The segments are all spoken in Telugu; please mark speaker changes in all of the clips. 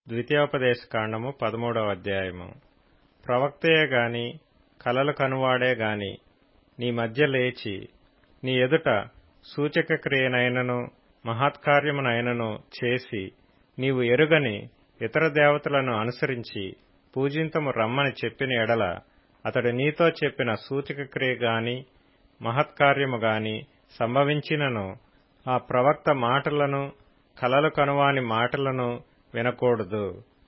Speaker 1: ద్వితీయోపదేశ కాండము పదమూడవ అధ్యాయము ప్రవక్తయే గాని కలలు కనువాడే గాని నీ మధ్య లేచి నీ ఎదుట సూచక క్రియనైనను మహత్కార్యమునైనను చేసి నీవు ఎరుగని ఇతర దేవతలను అనుసరించి పూజింతము రమ్మని చెప్పిన ఎడల అతడు నీతో చెప్పిన సూచక క్రియ గాని మహత్కార్యము గాని సంభవించినను ఆ ప్రవక్త మాటలను కలలు కనువాని మాటలను వినకూడదు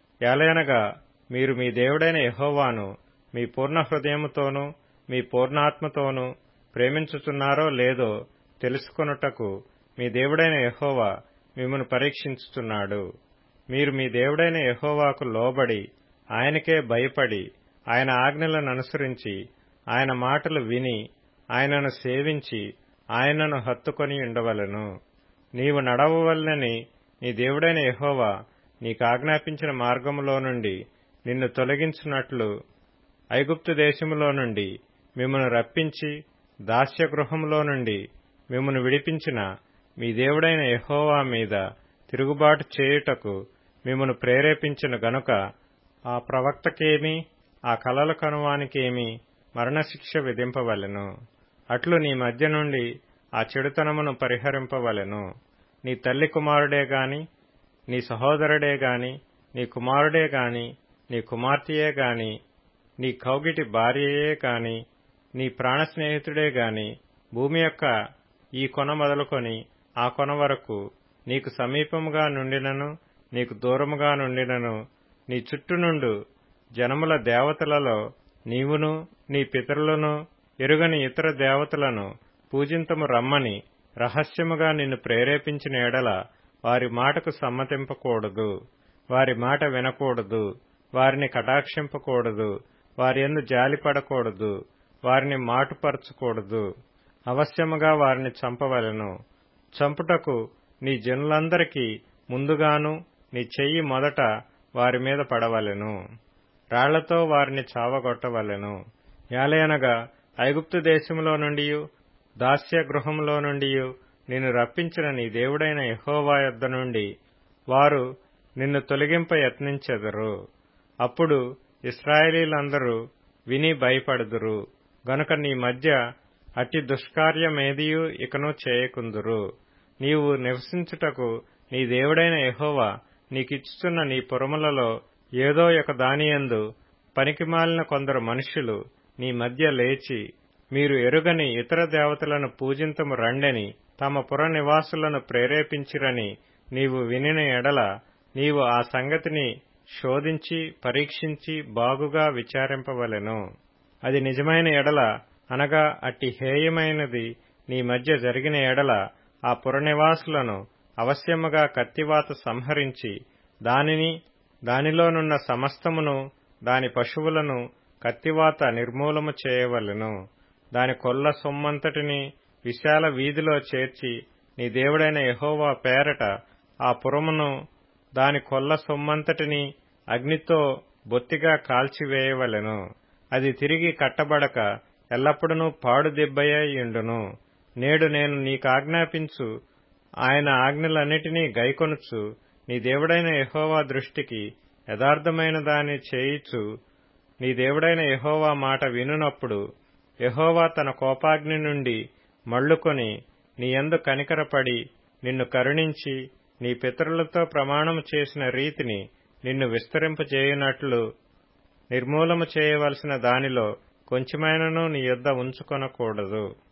Speaker 1: ఏలయనగా మీరు మీ దేవుడైన యహోవాను మీ పూర్ణ హృదయముతోనూ మీ పూర్ణాత్మతోనూ ప్రేమించుచున్నారో లేదో తెలుసుకొనుటకు మీ దేవుడైన యహోవా మిమ్మను పరీక్షించుచున్నాడు మీరు మీ దేవుడైన యహోవాకు లోబడి ఆయనకే భయపడి ఆయన ఆజ్ఞలను అనుసరించి ఆయన మాటలు విని ఆయనను సేవించి ఆయనను హత్తుకొని ఉండవలను నీవు నడవవలనని నీ దేవుడైన యహోవా నీకాజ్ఞాపించిన మార్గములో నుండి నిన్ను తొలగించున్నట్లు ఐగుప్తు దేశములో నుండి మిమ్మను రప్పించి దాస్యగృహములో నుండి మిమ్మను విడిపించిన మీ దేవుడైన యహోవా మీద తిరుగుబాటు చేయుటకు మిమ్మను ప్రేరేపించిన గనుక ఆ ప్రవక్తకేమి ఆ కలల కనువానికేమి మరణశిక్ష విధింపవలెను అట్లు నీ మధ్య నుండి ఆ చెడుతనమును పరిహరింపవలెను నీ తల్లి కుమారుడే గాని నీ సహోదరుడే గాని నీ కుమారుడే గాని నీ కుమార్తెయే గాని నీ కౌగిటి భార్యయే గాని నీ ప్రాణ స్నేహితుడే గాని భూమి యొక్క ఈ కొన మొదలుకొని ఆ కొన వరకు నీకు సమీపముగా నుండినను నీకు దూరముగా నుండినను నీ చుట్టూ నుండు జనముల దేవతలలో నీవును నీ పితరులను ఎరుగని ఇతర దేవతలను పూజింతము రమ్మని రహస్యముగా నిన్ను ప్రేరేపించిన ఎడల వారి మాటకు సమ్మతింపకూడదు వారి మాట వినకూడదు వారిని కటాక్షింపకూడదు వారి ఎందు జాలిపడకూడదు వారిని మాటుపరచకూడదు అవశ్యముగా వారిని చంపవలను చంపుటకు నీ జనులందరికీ ముందుగాను నీ చెయ్యి మొదట వారి మీద పడవలెను రాళ్లతో వారిని చావగొట్టవలెను యాలయనగా ఐగుప్తు దేశములో నుండి దాస్య గృహములో నుండి నిన్ను రప్పించిన నీ దేవుడైన యహోవా యొద్ద నుండి వారు నిన్ను తొలగింప యత్నించెదరు అప్పుడు ఇస్రాయేలీలందరూ విని భయపడుదురు గనుక నీ మధ్య అట్టి దుష్కార్యమేదియు ఇకను చేయకుందురు నీవు నివసించుటకు నీ దేవుడైన యహోవా నీకిచ్చుచున్న నీ పురములలో ఏదో ఒక దానియందు పనికిమాలిన కొందరు మనుష్యులు నీ మధ్య లేచి మీరు ఎరుగని ఇతర దేవతలను పూజింతము రండని తమ పుర నివాసులను ప్రేరేపించిరని నీవు వినిన ఎడల నీవు ఆ సంగతిని శోధించి పరీక్షించి బాగుగా విచారింపవలెను అది నిజమైన ఎడల అనగా అట్టి హేయమైనది నీ మధ్య జరిగిన ఎడల ఆ పురనివాసులను అవశ్యముగా కత్తివాత సంహరించి దానిని దానిలోనున్న సమస్తమును దాని పశువులను కత్తివాత నిర్మూలము చేయవలెను దాని కొల్ల సొమ్మంతటిని విశాల వీధిలో చేర్చి నీ దేవుడైన యహోవా పేరట ఆ పురమును దాని కొల్ల సొమ్మంతటిని అగ్నితో బొత్తిగా కాల్చివేయవలెను అది తిరిగి కట్టబడక ఎల్లప్పుడూ పాడు దెబ్బయ్యుండును నేడు నేను నీకాజ్ఞాపించు ఆయన ఆజ్ఞలన్నిటినీ గైకొనుచు నీ దేవుడైన యహోవా దృష్టికి యథార్థమైన దాన్ని చేయిచు నీ దేవుడైన యహోవా మాట వినునప్పుడు యహోవా తన కోపాగ్ని నుండి మళ్లుకొని నీ యందు కనికరపడి నిన్ను కరుణించి నీ పితరులతో ప్రమాణము చేసిన రీతిని నిన్ను విస్తరింపజేయునట్లు నిర్మూలము చేయవలసిన దానిలో కొంచెమైనను నీ యొద్ద ఉంచుకొనకూడదు